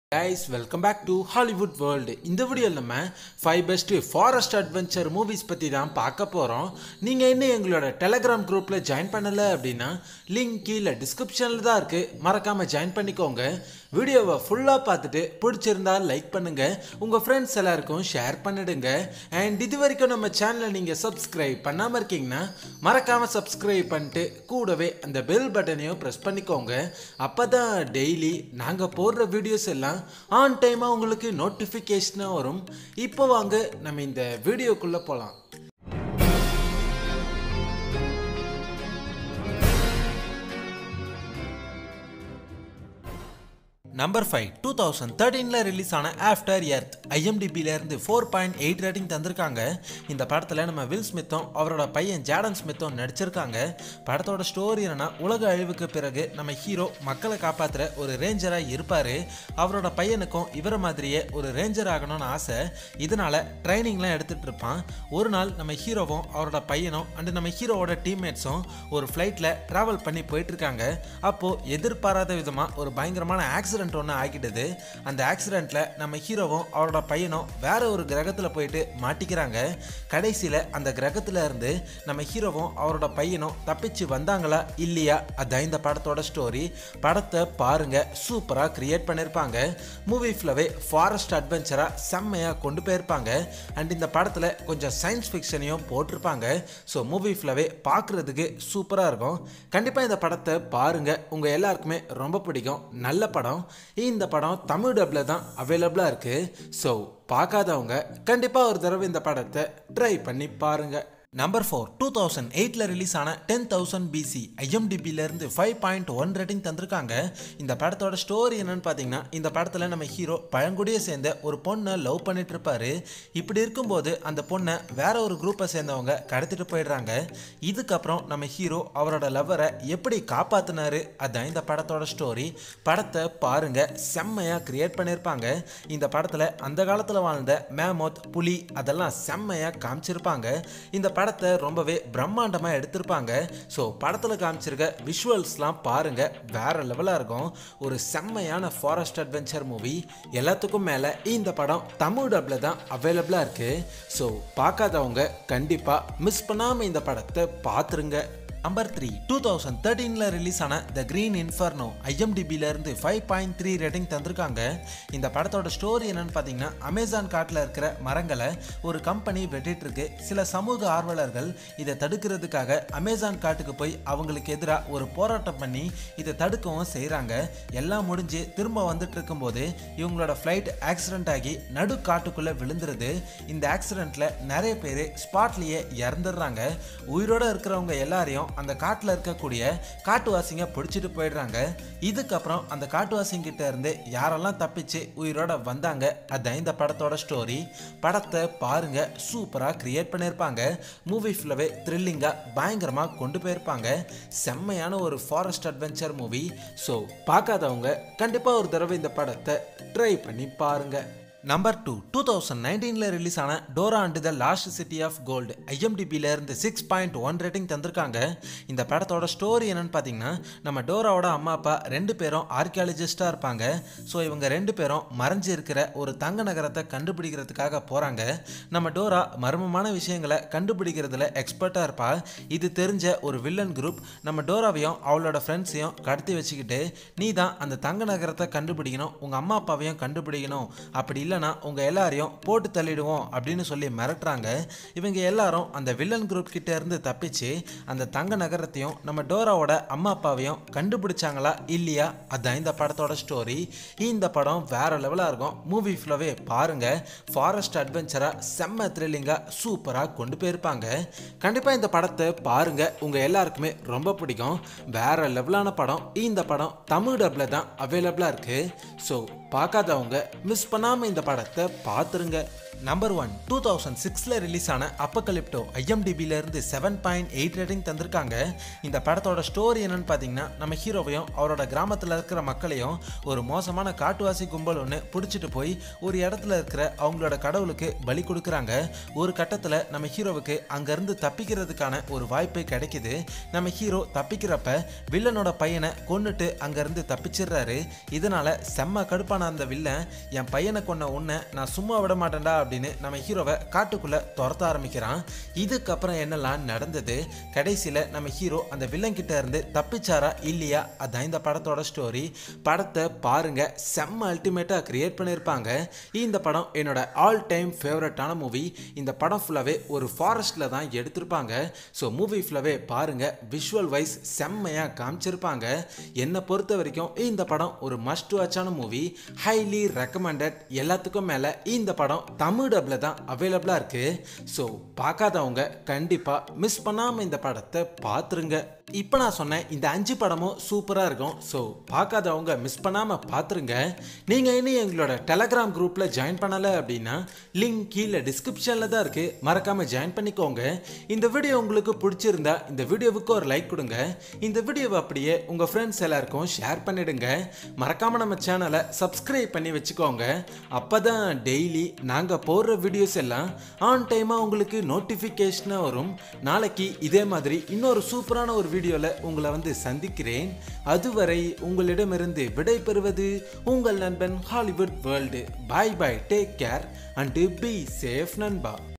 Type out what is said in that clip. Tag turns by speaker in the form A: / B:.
A: guys welcome back to Hollywood world இந்த வீடியோவில் நம்ம five best forest adventure movies பற்றி தான் பார்க்க போகிறோம் நீங்கள் இன்னும் எங்களோட டெலகிராம் குரூப்பில் ஜாயின் பண்ணலை அப்படின்னா லிங்க் கீழே டிஸ்கிரிப்ஷனில் தான் இருக்குது மறக்காமல் ஜாயின் பண்ணிக்கோங்க வீடியோவை ஃபுல்லாக பார்த்துட்டு பிடிச்சிருந்தா லைக் பண்ணுங்கள் உங்கள் ஃப்ரெண்ட்ஸ் எல்லாருக்கும் ஷேர் பண்ணிடுங்க அண்ட் இது வரைக்கும் நம்ம சேனலை நீங்கள் சப்ஸ்கிரைப் பண்ணாமல் இருக்கீங்கன்னா மறக்காமல் சப்ஸ்கிரைப் பண்ணிட்டு கூடவே அந்த பெல் பட்டனையும் ப்ரெஸ் பண்ணிக்கோங்க அப்போ தான் டெய்லி நாங்கள் போடுற வீடியோஸ் எல்லாம் ஆன் டைமாக உங்களுக்கு நோட்டிஃபிகேஷனாக வரும் இப்போ வாங்க நம்ம இந்த வீடியோக்குள்ளே போகலாம் நம்பர் ஃபைவ் டூ தௌசண்ட் தேர்ட்டீனில் ரிலீஸ் ஆன ஆஃப்டர் எர்த் ஐஎம்டிபியிலேருந்து ஃபோர் பாயிண்ட் எயிட் ரேட்டிங் தந்திருக்காங்க இந்த படத்தில் நம்ம வில் ஸ்மித்தும் அவரோட பையன் ஜாடன் ஸ்மித்தும் நடிச்சிருக்காங்க படத்தோட ஸ்டோரி என்னன்னா உலக அழிவுக்கு பிறகு நம்ம ஹீரோ மக்களை காப்பாற்றுற ஒரு ரேஞ்சராக இருப்பார் அவரோட பையனுக்கும் இவரை மாதிரியே ஒரு ரேஞ்சர் ஆகணும்னு ஆசை இதனால ட்ரைனிங்லாம் எடுத்துகிட்டு இருப்பான் ஒரு நாள் நம்ம ஹீரோவும் அவரோட பையனும் அண்டு நம்ம ஹீரோவோட டீம்மேட்ஸும் ஒரு ஃப்ளைட்டில் ட்ராவல் பண்ணி போயிட்டு இருக்காங்க அப்போது எதிர்பாராத விதமாக ஒரு பயங்கரமான ஆக்சிடென்ட் ஒன்று ஆகிடுது அந்த ஆக்சிடெண்ட்டில் நம்ம ஹீரோவும் அவரோட பையனும் வேற ஒரு கிரகத்தில் போயிட்டு மாட்டிக்கிறாங்க கடைசியில் அந்த கிரகத்தில் இருந்து நம்ம ஹீரோவும் அவரோட பையனும் தப்பிச்சு வந்தாங்களா இல்லையா அதான் இந்த படத்தோட ஸ்டோரி படத்தை பாருங்க சூப்பராக கிரியேட் பண்ணியிருப்பாங்க மூவி ஃபுல்லாவே ஃபாரஸ்ட் அட்வென்ச்சராக செம்மையாக கொண்டு போயிருப்பாங்க அண்ட் இந்த படத்தில் கொஞ்சம் சயின்ஸ் ஃபிக்ஷனையும் போட்டிருப்பாங்க ஸோ மூவி ஃபுல்லாவே பார்க்குறதுக்கு சூப்பராக இருக்கும் கண்டிப்பாக இந்த படத்தை பாருங்க உங்கள் எல்லாருக்குமே ரொம்ப பிடிக்கும் நல்ல படம் இந்த படம் தமிழ் டப்பில் தான் அவைலபிளாக இருக்குது ஸோ பார்க்காதவங்க கண்டிப்பாக ஒரு தடவை இந்த படத்தை ட்ரை பண்ணி பாருங்கள் நம்பர் ஃபோர் டூ தௌசண்ட் எயிட்டில் ரிலீஸ் ஆன டென் தௌசண்ட் பிசி ஐஎம்டிபியிலேருந்து ஃபைவ் பாயிண்ட் ஒன் ரேட்டிங் தந்திருக்காங்க இந்த படத்தோட ஸ்டோரி என்னன்னு பார்த்தீங்கன்னா இந்த படத்தில் நம்ம ஹீரோ பழங்குடியை சேர்ந்த ஒரு பொண்ணை லவ் பண்ணிட்டு இருப்பாரு இப்படி இருக்கும்போது அந்த பொண்ணை வேற ஒரு குரூப்பை சேர்ந்தவங்க கடத்திட்டு போயிடுறாங்க இதுக்கப்புறம் நம்ம ஹீரோ அவரோட லவ்வரை எப்படி காப்பாத்தினாரு அதான் இந்த படத்தோட ஸ்டோரி படத்தை பாருங்க செம்மையாக கிரியேட் பண்ணியிருப்பாங்க இந்த படத்தில் அந்த காலத்தில் வாழ்ந்த மேமோத் புலி அதெல்லாம் செம்மையாக காமிச்சிருப்பாங்க இந்த படத்தை ரொம்பவே பிரம்மாண்டமாக எடுத்திருப்பாங்க ஸோ படத்தில் காமிச்சிருக்க விஷுவல்ஸ்லாம் பாருங்க வேற லெவலாக இருக்கும் ஒரு செம்மையான ஃபாரஸ்ட் அட்வென்ச்சர் மூவி எல்லாத்துக்கும் மேலே இந்த படம் தமிழ் டப்பில் தான் அவைலபிளாக இருக்குது ஸோ பார்க்காதவங்க கண்டிப்பாக மிஸ் பண்ணாமல் இந்த படத்தை பார்த்துருங்க நம்பர் த்ரீ டூ தௌசண்ட் தேர்ட்டீனில் ரிலீஸ் ஆன த கிரீன் இன்ஃபர்னோ ஐஎம்டிபியிலேருந்து ஃபைவ் பாயிண்ட் த்ரீ ரேட்டிங் தந்திருக்காங்க இந்த படத்தோட ஸ்டோரி என்னன்னு பார்த்தீங்கன்னா அமேசான் காட்டில் இருக்கிற மரங்களை ஒரு கம்பெனி வெட்டிட்டு இருக்கு சில சமூக ஆர்வலர்கள் இதை தடுக்கிறதுக்காக அமேசான் காட்டுக்கு போய் அவங்களுக்கு எதிராக ஒரு போராட்டம் பண்ணி இதை தடுக்கவும் செய்கிறாங்க எல்லாம் முடிஞ்சு திரும்ப வந்துட்டு இருக்கும்போது இவங்களோட ஃப்ளைட் ஆக்சிடென்ட் ஆகி நடு காட்டுக்குள்ளே விழுந்துருது இந்த ஆக்சிடெண்ட்டில் நிறைய பேர் ஸ்பாட்லேயே இறந்துடுறாங்க உயிரோட இருக்கிறவங்க எல்லாரையும் அந்த காட்டில் இருக்கக்கூடிய காட்டுவாசிங்க பிடிச்சிட்டு போயிடுறாங்க இதுக்கப்புறம் அந்த காட்டுவாசிங்க கிட்ட இருந்து யாரெல்லாம் தப்பிச்சு உயிரோட வந்தாங்க அதான் இந்த படத்தோட ஸ்டோரி படத்தை பாருங்க சூப்பராக கிரியேட் பண்ணியிருப்பாங்க மூவி ஃபுல்லவே த்ரில்லிங்காக பயங்கரமாக கொண்டு போயிருப்பாங்க செம்மையான ஒரு ஃபாரஸ்ட் அட்வென்ச்சர் மூவி ஸோ பார்க்காதவங்க கண்டிப்பாக ஒரு தடவை இந்த படத்தை ட்ரை பண்ணி பாருங்கள் நம்பர் டூ டூ தௌசண்ட் நைன்டீனில் ரிலீஸ் ஆன Dora and the lost city of gold ஐஎம்டிபியிலேருந்து சிக்ஸ் பாயிண்ட் ஒன் ரேட்டிங் தந்திருக்காங்க இந்த படத்தோட ஸ்டோரி என்னன்னு பார்த்தீங்கன்னா நம்ம டோராவோட அம்மா அப்பா ரெண்டு பேரும் ஆர்கியாலஜிஸ்டாக இருப்பாங்க ஸோ இவங்க ரெண்டு பேரும் மறைஞ்சு இருக்கிற ஒரு தங்க நகரத்தை கண்டுபிடிக்கிறதுக்காக போகிறாங்க நம்ம டோரா மர்மமான விஷயங்களை கண்டுபிடிக்கிறதுல எக்ஸ்பர்ட்டாக இருப்பா இது தெரிஞ்ச ஒரு வில்லன் குரூப் நம்ம டோராவையும் அவளோட ஃப்ரெண்ட்ஸையும் கடத்தி வச்சுக்கிட்டு நீ தான் அந்த தங்க நகரத்தை கண்டுபிடிக்கணும் உங்கள் அம்மா அப்பாவையும் கண்டுபிடிக்கணும் அப்படி இல்லைனா உங்கள் எல்லாரையும் போட்டு தள்ளிடுவோம் அப்படின்னு சொல்லி மிரட்டுறாங்க இவங்க எல்லாரும் அந்த வில்லன் குரூப் கிட்ட இருந்து தப்பிச்சு அந்த தங்க நகரத்தையும் நம்ம டோராவோட அம்மா அப்பாவையும் கண்டுபிடிச்சாங்களா இல்லையா அதான் இந்த படத்தோட ஸ்டோரி இந்த படம் வேற லெவலாக இருக்கும் மூவி ஃபுல்லாகவே பாருங்க ஃபாரஸ்ட் அட்வென்ச்சராக செம்ம த்ரில்லிங்காக சூப்பராக கொண்டு போயிருப்பாங்க கண்டிப்பாக இந்த படத்தை பாருங்க உங்கள் எல்லாருக்குமே ரொம்ப பிடிக்கும் வேற லெவலான படம் இந்த படம் தமிழ் டப்பில் தான் அவைலபிளாக இருக்குது ஸோ பார்க்காதவங்க மிஸ் பண்ணாமல் இந்த படத்தை பார்த்துருங்க நம்பர் ஒன் டூ தௌசண்ட் சிக்ஸில் ரிலீஸ் ஆன அப்பக்கலிப்டோ ஐஎம்டிபில இருந்து செவன் பாயிண்ட் எயிட் ரேட்டிங் தந்திருக்காங்க இந்த படத்தோட ஸ்டோரி என்னன்னு பார்த்தீங்கன்னா நம்ம ஹீரோவையும் அவரோட கிராமத்தில் இருக்கிற மக்களையும் ஒரு மோசமான காட்டுவாசி கும்பல் ஒன்று பிடிச்சிட்டு போய் ஒரு இடத்துல இருக்கிற அவங்களோட கடவுளுக்கு பலி கொடுக்குறாங்க ஒரு கட்டத்தில் நம்ம ஹீரோவுக்கு அங்கேருந்து தப்பிக்கிறதுக்கான ஒரு வாய்ப்பு கிடைக்குது நம்ம ஹீரோ தப்பிக்கிறப்ப வில்லனோட பையனை கொன்னுட்டு அங்கேருந்து தப்பிச்சிடுறாரு இதனால செம்ம கடுப்பான அந்த வில்லன் என் பையனை கொன்ன உன்னை நான் சும்மா விட மாட்டேன்டா அப்படின்னு நம்ம ஹீரோவை காட்டுக்குள்ள துரத்த ஆரம்பிக்கிறான் இதுக்கப்புறம் என்னெல்லாம் நடந்தது கடைசியில் நம்ம ஹீரோ அந்த வில்லன் கிட்ட இருந்து தப்பிச்சாரா இல்லையா அதான் இந்த படத்தோட ஸ்டோரி படத்தை பாருங்க செம்ம அல்டிமேட்டாக கிரியேட் பண்ணியிருப்பாங்க இந்த படம் என்னோட ஆல் டைம் ஃபேவரட்டான மூவி இந்த படம் ஃபுல்லாகவே ஒரு ஃபாரஸ்ட்டில் தான் எடுத்திருப்பாங்க ஸோ மூவி ஃபுல்லாகவே பாருங்க விஷுவல் வைஸ் செம்மையாக காமிச்சிருப்பாங்க என்னை பொறுத்த வரைக்கும் இந்த படம் ஒரு மஸ்ட் வாட்சான மூவி ஹைலி ரெக்கமெண்டட் எல்லாத்துக்கும் மேலே இந்த படம் தமிழ் டப்பில் தான் அவைலபிளாக இருக்குது ஸோ பார்க்காதவங்க கண்டிப்பாக மிஸ் பண்ணாமல் இந்த படத்தை பார்த்துருங்க இப்போ நான் சொன்னேன் இந்த அஞ்சு படமும் சூப்பராக இருக்கும் ஸோ பார்க்காதவங்க மிஸ் பண்ணாமல் பார்த்துருங்க நீங்கள் இன்னும் எங்களோட டெலகிராம் குரூப்பில் ஜாயின் பண்ணலை அப்படின்னா லிங்க் கீழே டிஸ்கிரிப்ஷனில் தான் இருக்குது மறக்காமல் ஜாயின் பண்ணிக்கோங்க இந்த வீடியோ உங்களுக்கு பிடிச்சிருந்தா இந்த வீடியோவுக்கு ஒரு லைக் கொடுங்க இந்த வீடியோவை அப்படியே உங்கள் ஃப்ரெண்ட்ஸ் எல்லாருக்கும் ஷேர் பண்ணிடுங்க மறக்காமல் நம்ம சேனலை சப்ஸ்கிரைப் பண்ணி வச்சுக்கோங்க அப்போ தான் டெய்லி நாங்கள் போடுற வீடியோஸ் எல்லாம் ஆன் டைமாக உங்களுக்கு நோட்டிஃபிகேஷனாக வரும் நாளைக்கு இதே மாதிரி இன்னொரு சூப்பரான ஒரு வீடியோவில் உங்களை வந்து சந்திக்கிறேன் அதுவரை உங்களிடமிருந்து விடை பெறுவது உங்கள் நண்பன் Hollywood world bye bye take care and be safe நண்பா